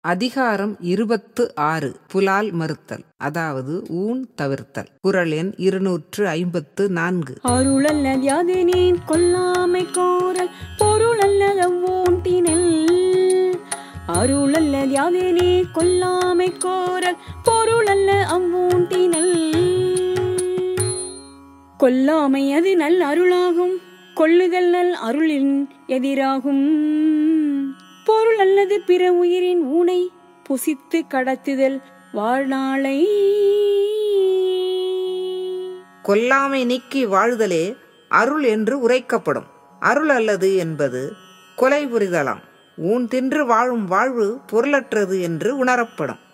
அதிகாரம் இருபத்து ஆறு புலால் மறுத்தல் அதாவது ஊன் தவிர்த்தல் குரல் எண் இருநூற்று ஐம்பத்து நான்கு அருளல்ல யாதெனின் கொல்லாமை கோரல் பொருளல்ல அவ்வோண்டினல் அருளல்ல யாதெனே கொல்லாமை கோரல் பொருளல்ல அவ்வோண்டினல் கொல்லாமை அது நல் அருளாகும் கொள்ளுதல் நல் அருளின் எதிராகும் பொருள் அல்லது பிற உயிரின் ஊனை புசித்து கடத்துதல் வாழ்நாளை கொல்லாமை நீக்கி வாழ்தலே அருள் என்று உரைக்கப்படும் அருள் அல்லது என்பது கொலை புரிதலாம் ஊன் தின்று வாழும் வாழ்வு பொருளற்றது என்று உணரப்படும்